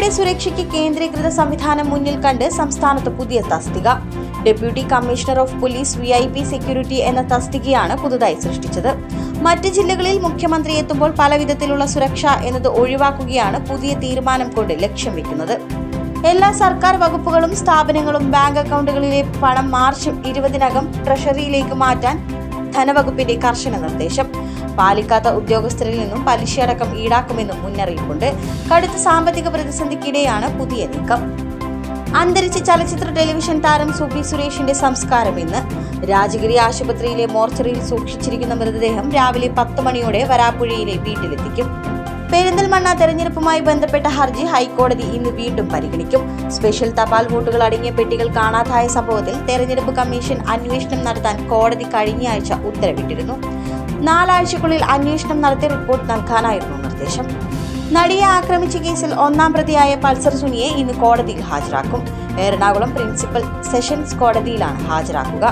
സുരക്ഷയ്ക്ക് കേന്ദ്രീകൃത സംവിധാനം മുന്നിൽ കണ്ട് സംസ്ഥാനത്ത് പുതിയ തസ്തിക deputy commissioner of police V I P security എന്ന തസ്തികയാണ് പുതുതായി സൃഷ്ടിച്ചത് മറ്റ് ജില്ലകളിൽ മുഖ്യമന്ത്രി എത്തുമ്പോൾ പല വിധത്തിലുള്ള സുരക്ഷ എന്നത് ഒഴിവാക്കുകയാണ് പുതിയ തീരുമാനം കൊണ്ട് ലക്ഷ്യം വെക്കുന്നത് എല്ലാ സർക്കാർ വകുപ്പുകളും സ്ഥാപനങ്ങളും ബാങ്ക് അക്കൗണ്ടുകളിലെ പണം മാർച്ച് ഇരുപതിനകം ട്രഷറിയിലേക്ക് മാറ്റാൻ ധനവകുപ്പിന്റെ കർശന നിർദ്ദേശം പാലിക്കാത്ത ഉദ്യോഗസ്ഥരിൽ നിന്നും പലിശയടക്കം ഈടാക്കുമെന്നും മുന്നറിയിപ്പുണ്ട് കടുത്ത സാമ്പത്തിക പ്രതിസന്ധിക്കിടെയാണ് പുതിയ നീക്കം അന്തരിച്ച ചലച്ചിത്ര ടെലിവിഷൻ താരം സുബി സുരേഷിന്റെ സംസ്കാരം ഇന്ന് രാജഗിരി ആശുപത്രിയിലെ മോർച്ചറിയിൽ സൂക്ഷിച്ചിരിക്കുന്ന മൃതദേഹം രാവിലെ പത്ത് മണിയോടെ വരാപ്പുഴയിലെ വീട്ടിലെത്തിക്കും പെരിന്തൽമണ്ണ തെരഞ്ഞെടുപ്പുമായി ബന്ധപ്പെട്ട ഹർജി ഹൈക്കോടതി ഇന്ന് വീണ്ടും പരിഗണിക്കും സ്പെഷ്യൽ തപാൽ വോട്ടുകൾ അടങ്ങിയ പെട്ടികൾ കാണാതായ സംഭവത്തിൽ തെരഞ്ഞെടുപ്പ് കമ്മീഷൻ അന്വേഷണം നടത്താൻ കോടതി കഴിഞ്ഞയാഴ്ച ഉത്തരവിട്ടിരുന്നു നാലാഴ്ചക്കുള്ളിൽ അന്വേഷണം നടത്തി റിപ്പോർട്ട് നൽകാനായിരുന്നു നിർദ്ദേശം നടിയെ ആക്രമിച്ച കേസിൽ ഒന്നാം പ്രതിയായ പൾസർ സുനിയെ ഇന്ന് കോടതിയിൽ ഹാജരാക്കും എറണാകുളം പ്രിൻസിപ്പൽ സെഷൻസ് കോടതിയിലാണ് ഹാജരാക്കുക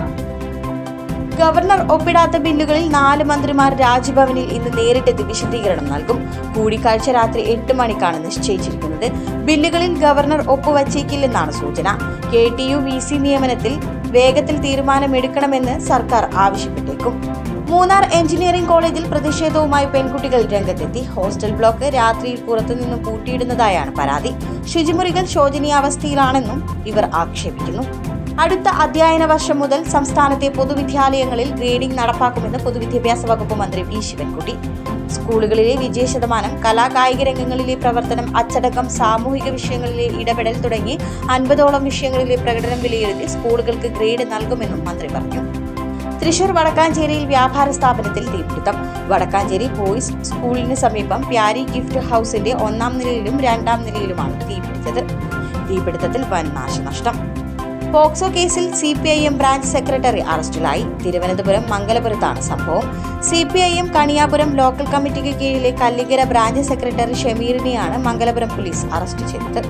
ഗവർണർ ഒപ്പിടാത്ത ബില്ലുകളിൽ നാല് മന്ത്രിമാർ രാജ്ഭവനിൽ ഇന്ന് നേരിട്ടെത്തി വിശദീകരണം നൽകും കൂടിക്കാഴ്ച രാത്രി എട്ട് മണിക്കാണ് നിശ്ചയിച്ചിരിക്കുന്നത് ബില്ലുകളിൽ ഗവർണർ ഒപ്പുവച്ചേക്കില്ലെന്നാണ് സൂചന K T U V C നിയമനത്തിൽ വേഗത്തിൽ തീരുമാനമെടുക്കണമെന്ന് സർക്കാർ ആവശ്യപ്പെട്ടേക്കും മൂന്നാർ എഞ്ചിനീയറിംഗ് കോളേജിൽ പ്രതിഷേധവുമായി പെൺകുട്ടികൾ രംഗത്തെത്തി ഹോസ്റ്റൽ ബ്ലോക്ക് രാത്രിയിൽ പുറത്തുനിന്നും പൂട്ടിയിടുന്നതായാണ് പരാതി ശുചിമുറികൾ ശോചനീയാവസ്ഥയിലാണെന്നും ഇവർ ആക്ഷേപിക്കുന്നു അടുത്ത അധ്യയന വർഷം മുതൽ സംസ്ഥാനത്തെ പൊതുവിദ്യാലയങ്ങളിൽ ഗ്രേഡിംഗ് നടപ്പാക്കുമെന്ന് പൊതുവിദ്യാഭ്യാസ വകുപ്പ് മന്ത്രി വി ശിവൻകുട്ടി സ്കൂളുകളിലെ വിജയശതമാനം കലാകായിക രംഗങ്ങളിലെ പ്രവർത്തനം അച്ചടക്കം സാമൂഹിക വിഷയങ്ങളിലെ ഇടപെടൽ തുടങ്ങി അൻപതോളം വിഷയങ്ങളിലെ പ്രകടനം വിലയിരുത്തി സ്കൂളുകൾക്ക് ഗ്രേഡ് നൽകുമെന്നും മന്ത്രി പറഞ്ഞു തൃശൂർ വടക്കാഞ്ചേരിയിൽ വ്യാപാര സ്ഥാപനത്തിൽ തീപിടുത്തം വടക്കാഞ്ചേരി ബോയ്സ് സ്കൂളിന് സമീപം പ്യാരി ഗിഫ്റ്റ് ഹൗസിന്റെ ഒന്നാം നിലയിലും രണ്ടാം നിലയിലുമാണ് തീപിടിച്ചത് തീപിടുത്തത്തിൽ വൻ നാശനഷ്ടം പോക്സോ കേസിൽ C P I M branch secretary അറസ്റ്റിലായി തിരുവനന്തപുരം മംഗലപുരത്താണ് സംഭവം C P I M Kaniyapuram local കമ്മിറ്റിക്ക് കീഴിലെ കല്ലിങ്കര ബ്രാഞ്ച് സെക്രട്ടറി ഷമീറിനെയാണ് മംഗലപുരം പോലീസ് അറസ്റ്റ് ചെയ്തത്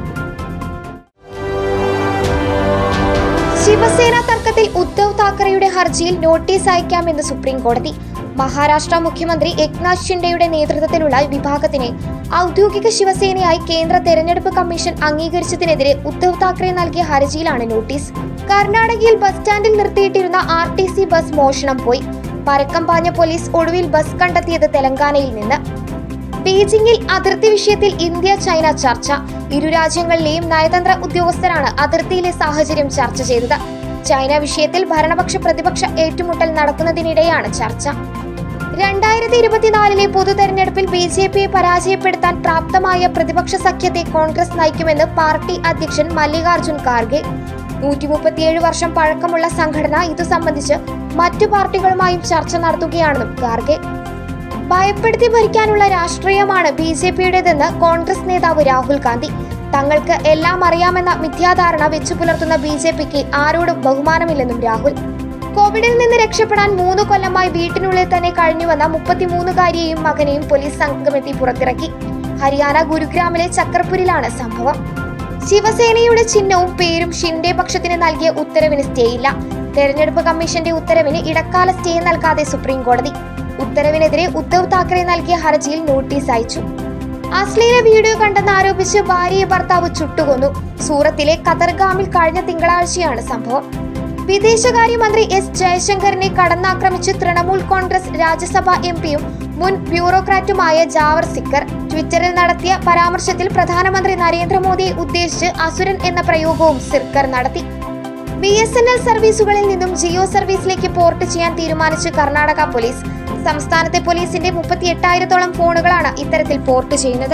ശിവസേന തർക്കത്തിൽ ഉദ്ധവ് താക്കറെയുടെ ഹർജിയിൽ നോട്ടീസ് അയക്കാമെന്ന് സുപ്രീം കോടതി മഹാരാഷ്ട്ര മുഖ്യമന്ത്രി ഏക്നാഥ് ഷിൻഡെയുടെ നേതൃത്വത്തിലുള്ള വിഭാഗത്തിനെ ഔദ്യോഗിക ശിവസേനയായി കേന്ദ്ര തെരഞ്ഞെടുപ്പ് കമ്മീഷൻ അംഗീകരിച്ചതിനെതിരെ ഉദ്ധവ് താക്കറെ നൽകിയ ഹർജിയിലാണ് നോട്ടീസ് കർണാടകയിൽ ബസ് സ്റ്റാൻഡിൽ നിർത്തിയിട്ടിരുന്ന ആർ ടി സി ബസ് മോഷണം പോയി പരക്കം പാഞ്ഞ പോലീസ് ഒടുവിൽ ബസ് കണ്ടെത്തിയത് തെലങ്കാനയിൽ നിന്ന് ബീജിംഗിൽ അതിർത്തി വിഷയത്തിൽ ഇന്ത്യ ചൈന ചർച്ച ഇരു രാജ്യങ്ങളിലെയും നയതന്ത്ര ഉദ്യോഗസ്ഥരാണ് അതിർത്തിയിലെ സാഹചര്യം ചർച്ച ചെയ്തത് ചൈന വിഷയത്തിൽ ഭരണപക്ഷ പ്രതിപക്ഷ ഏറ്റുമുട്ടൽ നടക്കുന്നതിനിടെയാണ് ചർച്ച രണ്ടായിരത്തി ഇരുപത്തിനാലിലെ പൊതു തെരഞ്ഞെടുപ്പിൽ ബി ജെ പിയെ പരാജയപ്പെടുത്താൻ പ്രാപ്തമായ പ്രതിപക്ഷ സഖ്യത്തെ കോൺഗ്രസ് നയിക്കുമെന്ന് പാർട്ടി അധ്യക്ഷൻ മല്ലികാർജുൻ ഖാർഗെ നൂറ്റി മുപ്പത്തിയേഴ് വർഷം പഴക്കമുള്ള സംഘടന ഇതു സംബന്ധിച്ച് മറ്റു പാർട്ടികളുമായും ചർച്ച നടത്തുകയാണെന്നും ഖാർഗെ ഭയപ്പെടുത്തി ഭരിക്കാനുള്ള രാഷ്ട്രീയമാണ് ബി ജെ പിയുടേതെന്ന് കോൺഗ്രസ് നേതാവ് രാഹുൽ ഗാന്ധി തങ്ങൾക്ക് എല്ലാം അറിയാമെന്ന മിഥ്യാധാരണ വെച്ചു പുലർത്തുന്ന ബി ജെ പിക്ക് ആരോടും ബഹുമാനമില്ലെന്നും രാഹുൽ കോവിഡിൽ നിന്ന് രക്ഷപ്പെടാൻ മൂന്ന് കൊല്ലമായി വീട്ടിനുള്ളിൽ തന്നെ കഴിഞ്ഞുവന്ന മുപ്പത്തിമൂന്നുകാരിയെയും മകനെയും പോലീസ് സംഘമെത്തി പുറത്തിറക്കി ഹരിയാന ഗുരുഗ്രാമിലെ ചക്രപൂരിലാണ് സംഭവം ശിവസേനയുടെ ചിഹ്നവും പേരും ഷിൻഡെ പക്ഷത്തിന് നൽകിയ ഉത്തരവിന് സ്റ്റേയില്ല തെരഞ്ഞെടുപ്പ് കമ്മീഷന്റെ ഉത്തരവിന് ഇടക്കാല സ്റ്റേ നൽകാതെ സുപ്രീം കോടതി ഉത്തരവിനെതിരെ ഉദ്ധവ് താക്കറെ നൽകിയ ഹർജിയിൽ നോട്ടീസ് അയച്ചു അശ്ലീല വീഡിയോ കണ്ടെന്ന് ആരോപിച്ച് ഭാര്യയെ ഭർത്താവ് ചുട്ടുകൊന്നു സൂറത്തിലെ കതർഗാമിൽ കഴിഞ്ഞ തിങ്കളാഴ്ചയാണ് സംഭവം വിദേശകാര്യമന്ത്രി എസ് ജയശങ്കറിനെ കടന്നാക്രമിച്ച് തൃണമൂൽ കോൺഗ്രസ് രാജ്യസഭാ എം പിയും മുൻ ബ്യൂറോക്രാറ്റുമായ ജാവർ സിക്കർ ട്വിറ്ററിൽ നടത്തിയ പരാമർശത്തിൽ പ്രധാനമന്ത്രി നരേന്ദ്രമോദിയെ ഉദ്ദേശിച്ച് അസുരൻ എന്ന പ്രയോഗവും സിർക്കർ നടത്തി ബി എസ് എൻ എൽ സർവീസുകളിൽ നിന്നും ജിയോ സർവീസിലേക്ക് പോർട്ട് ചെയ്യാൻ തീരുമാനിച്ച് കർണാടക പോലീസ് സംസ്ഥാനത്തെ പോലീസിന്റെ മുപ്പത്തി എട്ടായിരത്തോളം ഫോണുകളാണ് ഇത്തരത്തിൽ പോർട്ട് ചെയ്യുന്നത്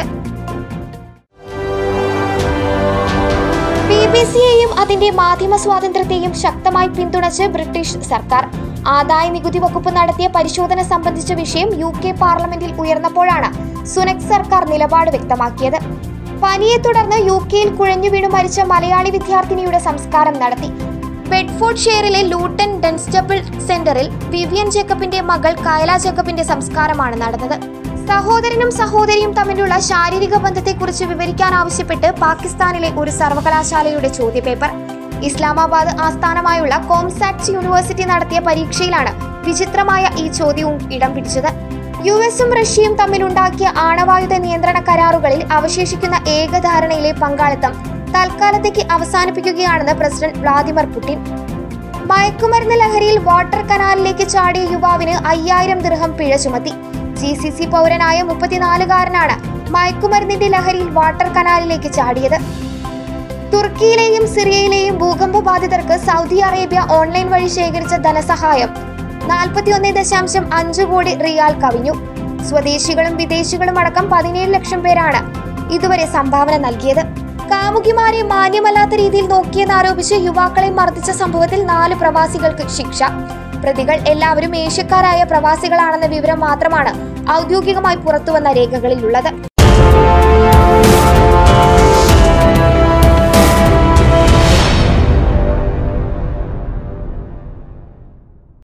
ബി ബി സിയെയും അതിന്റെ മാധ്യമ സ്വാതന്ത്ര്യത്തെയും ശക്തമായി പിന്തുണച്ച് ബ്രിട്ടീഷ് സർക്കാർ ആദായ നികുതി വകുപ്പ് നടത്തിയ പരിശോധന സംബന്ധിച്ച വിഷയം യു കെ പാർലമെന്റിൽ ഉയർന്നപ്പോഴാണ് സുനക് സർക്കാർ നിലപാട് വ്യക്തമാക്കിയത് പനിയെ തുടർന്ന് യു കെയിൽ കുഴഞ്ഞു വീണു മരിച്ച മലയാളി വിദ്യാർത്ഥിനിയുടെ സംസ്കാരം നടത്തി ബെഡ്ഫോർഡ് ഷെയറിലെ ലൂട്ടൺ ഡെൻസ്റ്റബിൾ സെന്ററിൽ വിവിയൻ ജേക്കബിന്റെ മകൾ കയല ജേക്കബിന്റെ സംസ്കാരമാണ് നടന്നത് സഹോദരനും സഹോദരിയും തമ്മിലുള്ള ശാരീരിക ബന്ധത്തെക്കുറിച്ച് വിവരിക്കാൻ ആവശ്യപ്പെട്ട് പാകിസ്ഥാനിലെ ഒരു സർവകലാശാലയുടെ ചോദ്യപേപ്പർ ഇസ്ലാമാബാദ് ആസ്ഥാനമായുള്ള കോംസാറ്റ്സ് യൂണിവേഴ്സിറ്റി നടത്തിയ പരീക്ഷയിലാണ് വിചിത്രമായ ഈ ചോദ്യവും ഇടം പിടിച്ചത് യു എസും റഷ്യയും തമ്മിലുണ്ടാക്കിയ ആണവായുധ നിയന്ത്രണ കരാറുകളിൽ അവശേഷിക്കുന്ന ഏകധാരണയിലെ പങ്കാളിത്തം തൽക്കാലത്തേക്ക് അവസാനിപ്പിക്കുകയാണെന്ന് പ്രസിഡന്റ് വ്ളാദിമിർ പുടിൻ മയക്കുമരുന്ന് ലഹരിയിൽ വാട്ടർ കനാലിലേക്ക് ചാടിയ യുവാവിന് അയ്യായിരം ദിർഹം പിഴ ചുമത്തി ജി സി സി പൗരനായ മുപ്പത്തിനാലുകാരനാണ് മയക്കുമരുന്നിന്റെ ലഹരിയിൽ വാട്ടർ കനാലിലേക്ക് ചാടിയത് തുർക്കിയിലെയും സിറിയയിലെയും ഭൂകമ്പ ബാധിതർക്ക് സൗദി അറേബ്യ ഓൺലൈൻ വഴി ശേഖരിച്ച ധനസഹായം നാൽപ്പത്തിയൊന്ന് ദശാംശം അഞ്ച് കോടി റിയാൽ കവിഞ്ഞു സ്വദേശികളും വിദേശികളും അടക്കം പതിനേഴ് ലക്ഷം പേരാണ് ഇതുവരെ സംഭാവന നൽകിയത് കാമുകിമാരെ മാന്യമല്ലാത്ത രീതിയിൽ നോക്കിയെന്നാരോപിച്ച് യുവാക്കളെ മർദ്ദിച്ച സംഭവത്തിൽ നാല് പ്രവാസികൾക്ക് ശിക്ഷ പ്രതികൾ എല്ലാവരും ഏഷ്യക്കാരായ പ്രവാസികളാണെന്ന വിവരം മാത്രമാണ് ഔദ്യോഗികമായി പുറത്തുവന്ന രേഖകളിലുള്ളത്